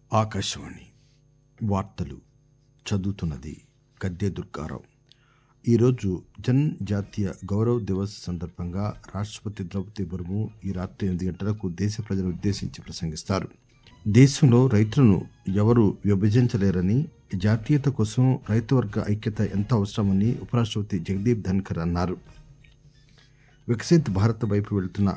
ఆకాశవాణి వార్తలు చదువుతున్నది గద్దె దుర్గారావు ఈరోజు జన్ జాతీయ గౌరవ్ దివస్ సందర్భంగా రాష్టపతి ద్రౌపది ముర్ము ఈ రాత్రి ఎనిమిది గంటలకు దేశ ప్రజలను ఉద్దేశించి ప్రసంగిస్తారు దేశంలో రైతులను ఎవరూ విభజించలేరని జాతీయత కోసం రైతు వర్గ ఐక్యత ఎంత అవసరమని ఉపరాష్టపతి జగదీప్ ధన్కర్ అన్నారు వికసిత్ భారత్ వైపు వెళుతున్న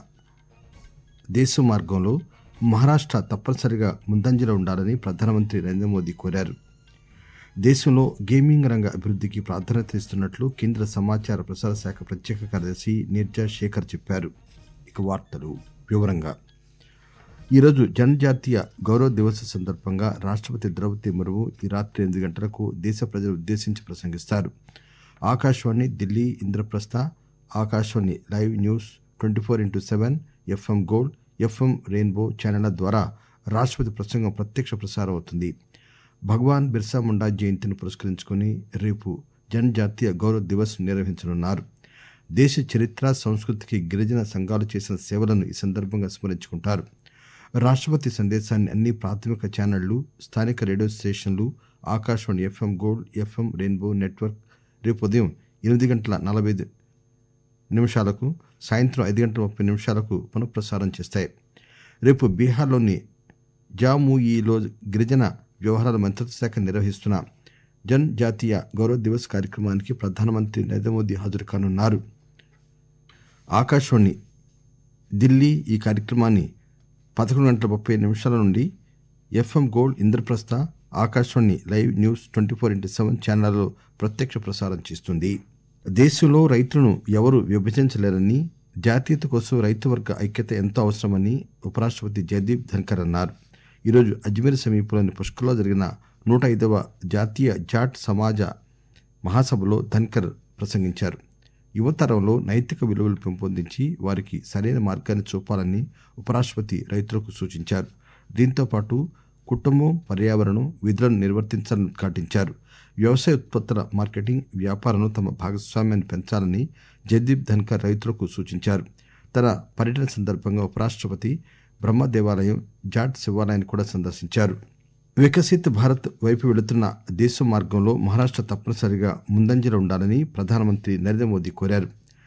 దేశ మార్గంలో మహారాష్ట తప్పనిసరిగా ముందంజలో ఉండాలని ప్రధానమంత్రి నరేంద్ర మోదీ కోరారు దేశంలో గేమింగ్ రంగ అభివృద్ధికి ప్రాధాన్యత ఇస్తున్నట్లు కేంద్ర సమాచార ప్రసార శాఖ ప్రత్యేక కార్యదర్శి నిర్జా శేఖర్ చెప్పారు ఇక వార్తలు వివరంగా ఈరోజు జనజాతీయ గౌరవ్ దివస్ సందర్భంగా రాష్టపతి ద్రౌపది ముర్ము ఈ రాత్రి ఎనిమిది గంటలకు దేశ ప్రజలు ఉద్దేశించి ప్రసంగిస్తారు Akashvani Delhi Indraprastha Akashvani live news twenty four into seven FM gold FM rainbow ఛానళ్ల ద్వారా రాష్టపతి ప్రసంగం ప్రత్యక్ష ప్రసారం అవుతుంది భగవాన్ బిర్సా ముండా జయంతిని పురస్కరించుకుని రేపు జనజాతీయ గౌరవ్ దివస్ నిర్వహించనున్నారు దేశ చరిత్ర సంస్కృతికి గిరిజన సంఘాలు చేసిన సేవలను ఈ సందర్భంగా స్మరించుకుంటారు రాష్టపతి సందేశాన్ని అన్ని ప్రాథమిక ఛానళ్లు స్థానిక రేడియో స్టేషన్లు Akashvani FM gold FM rainbow network రేపు ఉదయం ఎనిమిది గంటల నలభై ఐదు నిమిషాలకు సాయంత్రం ఐదు గంటల ముప్పై నిమిషాలకు పునఃప్రసారం చేస్తాయి రేపు బీహార్లోని జామూయిలో గిరిజన వ్యవహారాల మంత్రిత్వ శాఖ నిర్వహిస్తున్న జన్ జాతీయ గౌరవ్ దివస్ కార్యక్రమానికి ప్రధానమంత్రి నరేంద్ర మోదీ హాజరు కానున్నారు ఆకాశవాణి ఢిల్లీ ఈ కార్యక్రమాన్ని పదకొండు గంటల ముప్పై నిమిషాల నుండి FM gold Indraprastha Akashvani live news twenty four into seven ఛానళ్లలో ప్రత్యక్ష ప్రసారం చేస్తుంది దేశంలో రైతులను ఎవరు విభజించలేరని జాతీయత కోసం రైతు వర్గ ఐక్యత ఎంతో అవసరమని ఉపరాష్టపతి జగదీప్ ధన్కర్ అన్నారు ఈరోజు అజ్మీర్ సమీపంలోని పుష్కర్లో జరిగిన నూట ఐదవ జాతీయ జాట్ సమాజ మహాసభలో ధన్కర్ ప్రసంగించారు యువతరంలో నైతిక విలువలు పెంపొందించి వారికి సరైన మార్గాన్ని చూపాలని ఉపరాష్టపతి రైతులకు సూచించారు దీంతో పాటు కుటుంబం పర్యావరణం విధులను నిర్వర్తించాలని ఉద్ఘాటించారు వ్యవసాయ ఉత్పత్తుల మార్కెటింగ్ వ్యాపారంలో తమ భాగస్వామ్యాన్ని పెంచాలని జగదీప్ ధన్కర్ రైతులకు సూచించారు తన పర్యటన సందర్భంగా ఉపరాష్టపతి బ్రహ్మ దేవాలయం జాట్ శివాలయాన్ని కూడా సందర్శించారు వికసిత్ భారత్ వైపు వెళుతున్న దేశ మార్గంలో మహారాష్ట తప్పనిసరిగా ముందంజలో ఉండాలని ప్రధానమంత్రి నరేంద్ర మోదీ కోరారు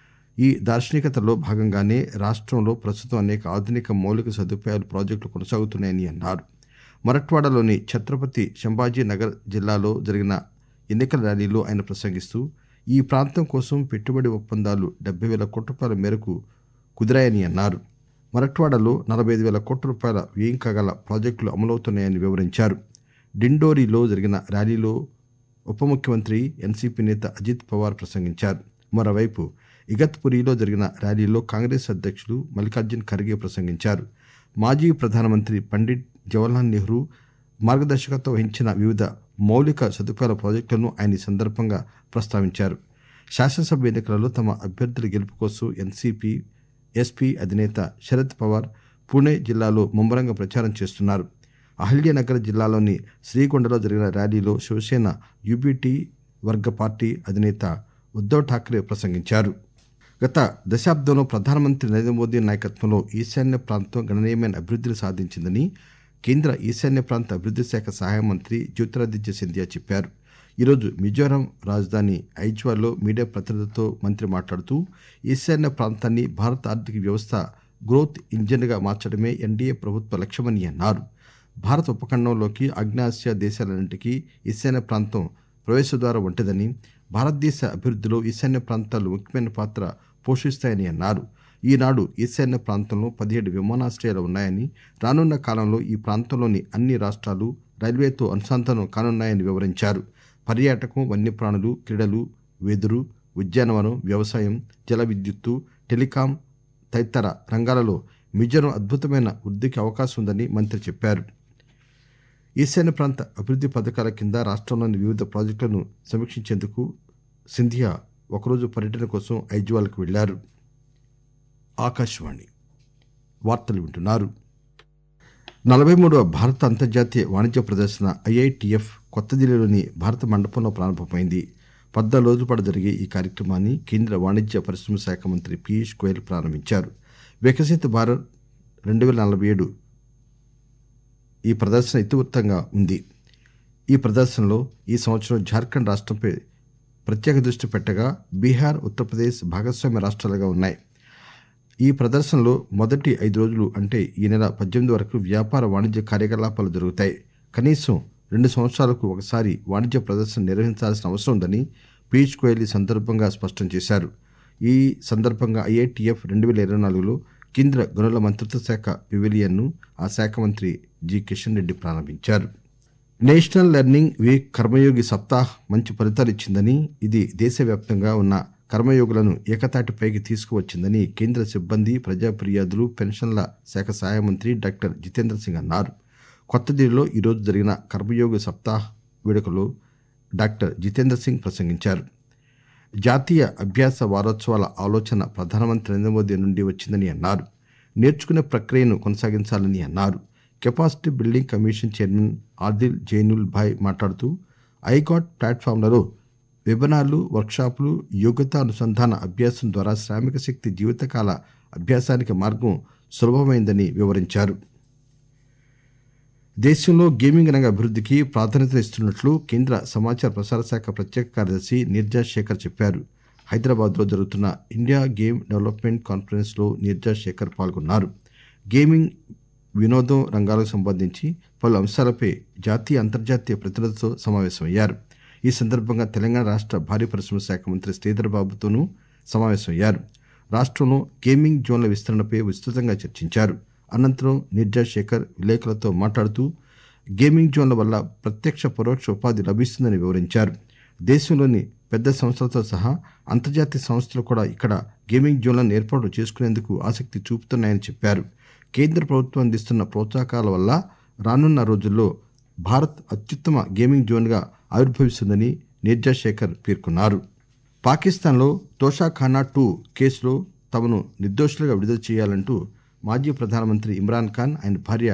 ఈ దార్శనికతలో భాగంగానే రాష్టంలో ప్రస్తుతం అనేక ఆధునిక మౌలిక సదుపాయాలు ప్రాజెక్టులు కొనసాగుతున్నాయని అన్నారు మరట్వాడలోని ఛత్రపతి శంభాజీ నగర్ జిల్లాలో జరిగిన ఎన్నికల ర్యాలీలో ఆయన ప్రసంగిస్తూ ఈ ప్రాంతం కోసం పెట్టుబడి ఒప్పందాలు డెబ్బై వేల కోట్ల రూపాయల మేరకు కుదిరాయని అన్నారు మరట్వాడలో నలభై ఐదు వేల కోట్ల రూపాయల వ్యయం కాగల ప్రాజెక్టులు అమలవుతున్నాయని వివరించారు డిండోరిలో జరిగిన ర్యాలీలో ఉప ముఖ్యమంత్రి ఎన్సీపీ నేత అజిత్ పవార్ ప్రసంగించారు మరోవైపు ఇగత్పురిలో జరిగిన ర్యాలీలో కాంగ్రెస్ అధ్యక్షులు మల్లికార్జున్ ఖర్గే ప్రసంగించారు మాజీ ప్రధానమంత్రి పండిట్ జవహర్లాల్ నెహ్రూ మార్గదర్శకత్వం వహించిన వివిధ మౌలిక సదుపాయాల ప్రాజెక్టులను ఆయన ఈ సందర్భంగా ప్రస్తావించారు శాసనసభ ఎన్నికలలో తమ అభ్యర్థుల గెలుపు కోసం ఎన్సీపీ ఎస్పీ అధినేత శరద్ పవార్ పూణే జిల్లాలో ముమ్మరంగా ప్రచారం చేస్తున్నారు అహల్యనగర్ జిల్లాలోని శ్రీగొండలో జరిగిన ర్యాలీలో శివసేన యూబీటీ వర్గ పార్టీ అధినేత ఉద్దవ్ ఠాక్రే ప్రసంగించారు గత దశాబ్దంలో ప్రధానమంత్రి నరేంద్ర మోదీ నాయకత్వంలో ఈశాన్య ప్రాంతం గణనీయమైన అభివృద్ధిని సాధించిందని కేంద్ర ఈశాన్య ప్రాంత అభివృద్ధి శాఖ సహాయ మంత్రి జ్యోతిరాదిత్య సింధియా చెప్పారు ఈరోజు మిజోరాం రాజధాని ఐజ్వాల్లో మీడియా ప్రతినిధులతో మంత్రి మాట్లాడుతూ ఈశాన్య ప్రాంతాన్ని భారత ఆర్థిక వ్యవస్థ గ్రోత్ ఇంజిన్గా మార్చడమే ఎన్డీఏ ప్రభుత్వ లక్ష్యమని అన్నారు భారత ఉపఖండంలోకి ఆగ్నేయాసియా దేశాలన్నింటికీ ఈశాన్య ప్రాంతం ప్రవేశద్వారం వంటిదని భారతదేశ అభివృద్ధిలో ఈశాన్య ప్రాంతాలు ముఖ్యమైన పాత్ర పోషిస్తాయని అన్నారు ఈనాడు ఈశాన్య ప్రాంతంలో పదిహేడు విమానాశ్రయాలు ఉన్నాయని రానున్న కాలంలో ఈ ప్రాంతంలోని అన్ని రాష్ట్రాలు రైల్వేతో అనుసంధానం కానున్నాయని వివరించారు పర్యాటకం వన్యప్రాణులు క్రీడలు వెదురు ఉద్యానవనం వ్యవసాయం జల విద్యుత్తు టెలికాం తదితర రంగాలలో మిజోరం అద్భుతమైన వృద్ధికి అవకాశం ఉందని మంత్రి చెప్పారు ఈశాన్య ప్రాంత అభివృద్ధి పథకాల కింద రాష్ట్రంలోని వివిధ ప్రాజెక్టులను సమీక్షించేందుకు సింధియా ఒకరోజు పర్యటన కోసం ఐజ్వాల్కు వెళ్లారు ఆకాశవాణి వార్తలు వింటున్నారు నలభై మూడవ భారత అంతర్జాతీయ వాణిజ్య ప్రదర్శన ఐఐటిఎఫ్ కొత్త ఢిల్లీలోని భారత మండపంలో ప్రారంభమైంది పద్నాలుగు రోజుల పాటు జరిగే ఈ కార్యక్రమాన్ని కేంద్ర వాణిజ్య పరిశ్రమ శాఖ మంత్రి పీయూష్ గోయల్ ప్రారంభించారు వికసిత్ భారత్ రెండు వేల నలభై ఏడు ఈ ప్రదర్శన ఇతివృత్తంగా ఉంది ఈ ప్రదర్శనలో ఈ సంవత్సరం జార్ఖండ్ రాష్ట్రంపై ప్రత్యేక దృష్టి పెట్టగా బీహార్ ఉత్తరప్రదేశ్ భాగస్వామ్య రాష్ట్రాలుగా ఉన్నాయి ఈ ప్రదర్శనలో మొదటి ఐదు రోజులు అంటే ఈ నెల పద్దెనిమిది వరకు వ్యాపార వాణిజ్య కార్యకలాపాలు జరుగుతాయి కనీసం రెండు సంవత్సరాలకు ఒకసారి వాణిజ్య ప్రదర్శన నిర్వహించాల్సిన అవసరం ఉందని పీయూష్ గోయల్ ఈ సందర్భంగా స్పష్టం చేశారు ఈ సందర్భంగా ఐఐటిఎఫ్ రెండు వేల ఇరవై నాలుగులో కేంద్ర గనుల మంత్రిత్వ శాఖ పివిలియన్ను ఆ శాఖ మంత్రి జి కిషన్ రెడ్డి ప్రారంభించారు national learning week Karmayogi Saptah మంచి ఫలితాలు ఇచ్చిందని ఇది దేశవ్యాప్తంగా ఉన్న కర్మయోగులను ఏకతాటిపైకి తీసుకువచ్చిందని కేంద్ర సిబ్బంది ప్రజా ఫిర్యాదులు పెన్షన్ల శాఖ సహాయ మంత్రి డాక్టర్ జితేంద్ర సింగ్ అన్నారు కొత్త ఢిల్లీలో ఈరోజు జరిగిన కర్మయోగి సప్తాహ్ వేడుకలో డాక్టర్ జితేంద్ర సింగ్ ప్రసంగించారు జాతీయ అభ్యాస వారోత్సవాల ఆలోచన ప్రధానమంత్రి నరేంద్ర మోదీ నుండి వచ్చిందని అన్నారు నేర్చుకునే ప్రక్రియను కొనసాగించాలని అన్నారు capacity building commission chairman Adil Zainul Bhai మాట్లాడుతూ ఐగాట్ ప్లాట్ఫామ్లలో వెబినార్లు వర్క్షాపులు యోగ్యతా అనుసంధాన అభ్యాసం ద్వారా శ్రామిక శక్తి జీవితకాల అభ్యాసానికి మార్గం సులభమైందని వివరించారు దేశంలో గేమింగ్ రంగ అభివృద్ధికి ప్రాధాన్యత ఇస్తున్నట్లు కేంద్ర సమాచార ప్రసార శాఖ ప్రత్యేక కార్యదర్శి నీర్జా శేఖర్ చెప్పారు హైదరాబాద్లో జరుగుతున్న ఇండియా గేమ్ డెవలప్మెంట్ కాన్ఫరెన్స్లో నీర్జా శేఖర్ పాల్గొన్నారు గేమింగ్ వినోదం రంగాలకు సంబంధించి పలు అంశాలపై జాతీయ అంతర్జాతీయ ప్రతినిధులతో సమావేశమయ్యారు ఈ సందర్భంగా తెలంగాణ రాష్ట్ర భారీ పరిశ్రమ శాఖ మంత్రి శ్రీధర్ బాబుతోనూ సమావేశమయ్యారు రాష్ట్రంలో గేమింగ్ జోన్ల విస్తరణపై విస్తృతంగా చర్చించారు అనంతరం నిర్జా శేఖర్ విలేకరులతో మాట్లాడుతూ గేమింగ్ జోన్ల వల్ల ప్రత్యక్ష పరోక్ష ఉపాధి లభిస్తుందని వివరించారు దేశంలోని పెద్ద సంస్థలతో సహా అంతర్జాతీయ సంస్థలు కూడా ఇక్కడ గేమింగ్ జోన్లను ఏర్పాటు చేసుకునేందుకు ఆసక్తి చూపుతున్నాయని చెప్పారు కేంద్ర ప్రభుత్వం అందిస్తున్న ప్రోత్సాహకాల వల్ల రానున్న రోజుల్లో భారత్ అత్యుత్తమ గేమింగ్ జోన్గా ఆవిర్భవిస్తుందని నిర్జా శేఖర్ పేర్కొన్నారు పాకిస్తాన్లో తోషాఖానా టూ కేసులో తమను నిర్దోషులుగా విడుదల చేయాలంటూ మాజీ ప్రధానమంత్రి ఇమ్రాన్ ఖాన్ ఆయన భార్య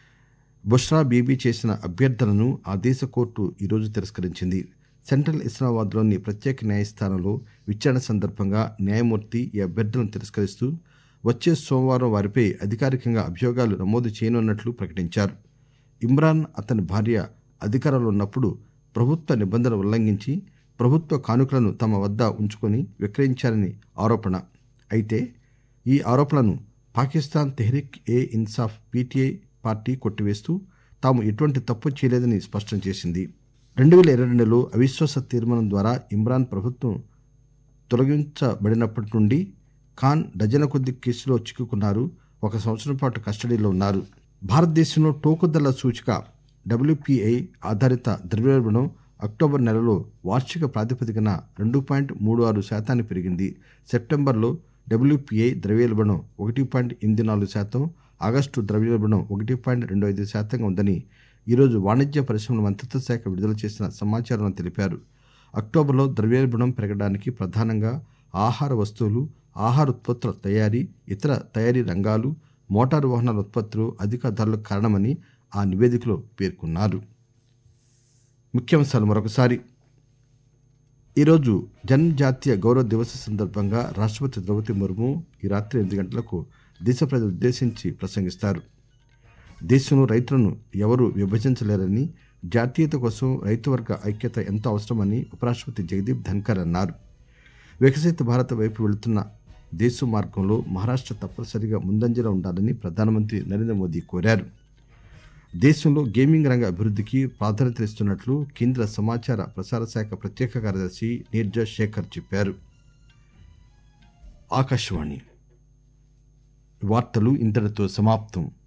బుష్రా బీబీ చేసిన అభ్యర్థనను ఆ దేశ కోర్టు ఈరోజు తిరస్కరించింది సెంట్రల్ ఇస్లామాబాద్లోని ప్రత్యేక న్యాయస్థానంలో విచారణ సందర్భంగా న్యాయమూర్తి ఈ అభ్యర్థనను తిరస్కరిస్తూ వచ్చే సోమవారం వారిపై అధికారికంగా అభియోగాలు నమోదు చేయనున్నట్లు ప్రకటించారు ఇమ్రాన్ అతని భార్య అధికారంలో ఉన్నప్పుడు ప్రభుత్వ నిబంధనలు ఉల్లంఘించి ప్రభుత్వ కానుకలను తమ వద్ద ఉంచుకొని విక్రయించారని ఆరోపణ అయితే ఈ ఆరోపణలను పాకిస్తాన్ తెహ్రిక్ ఏ ఇన్సాఫ్ పీటీఐ పార్టీ కొట్టివేస్తూ తాము ఎటువంటి తప్పు చేయలేదని స్పష్టం చేసింది రెండు వేల ఇరవై రెండులో అవిశ్వాస తీర్మానం ద్వారా ఇమ్రాన్ ప్రభుత్వం తొలగించబడినప్పటి నుండి ఖాన్ డజన కొద్ది కేసులో చిక్కుకున్నారు ఒక సంవత్సరం పాటు కస్టడీలో ఉన్నారు భారతదేశంలో టోకు ధరల సూచిక డబ్ల్యూపీఐ ఆధారిత ద్రవ్యోల్బణం అక్టోబర్ నెలలో వార్షిక ప్రాతిపదికన రెండు పాయింట్ మూడు ఆరు శాతానికి పెరిగింది సెప్టెంబర్లో డబ్ల్యూపీఐ ద్రవ్యోల్బణం ఒకటి పాయింట్ ఎనిమిది నాలుగు శాతం ఆగస్టు ద్రవ్యోల్బణం ఒకటి పాయింట్ రెండు ఐదు శాతంగా ఉందని ఈరోజు వాణిజ్య పరిశ్రమల మంత్రిత్వ శాఖ విడుదల చేసిన సమాచారంలో తెలిపారు అక్టోబర్లో ద్రవ్యోల్బణం పెరగడానికి ప్రధానంగా ఆహార వస్తువులు ఆహార ఉత్పత్తుల తయారీ ఇతర తయారీ రంగాలు మోటారు వాహనాల ఉత్పత్తులు అధిక ధరలకు కారణమని ఆ నివేదికలో పేర్కొన్నారు ముఖ్యాంశాలు మరొకసారి ఈరోజు జనజాతీయ గౌరవ దివస్ సందర్భంగా రాష్ట్రపతి ద్రౌపది ముర్ము ఈ రాత్రి ఎనిమిది గంటలకు దేశ ప్రజలు ఉద్దేశించి ప్రసంగిస్తారు దేశంలో రైతులను ఎవరూ విభజించలేరని జాతీయత కోసం రైతు వర్గ ఐక్యత ఎంతో అవసరమని ఉపరాష్ట్రపతి జగదీప్ ధన్కర్ అన్నారు వికసిత భారత్ వైపు వెళుతున్న దేశ మార్గంలో మహారాష్ట్ర తప్పనిసరిగా ముందంజలో ఉండాలని ప్రధానమంత్రి నరేంద్ర మోదీ కోరారు దేశంలో గేమింగ్ రంగ అభివృద్ధికి ప్రాధాన్యత ఇస్తున్నట్లు కేంద్ర సమాచార ప్రసార శాఖ ప్రత్యేక కార్యదర్శి నీర్జా శేఖర్ చెప్పారు ఆకాశవాణి వార్తలు ఇంతటితో సమాప్తం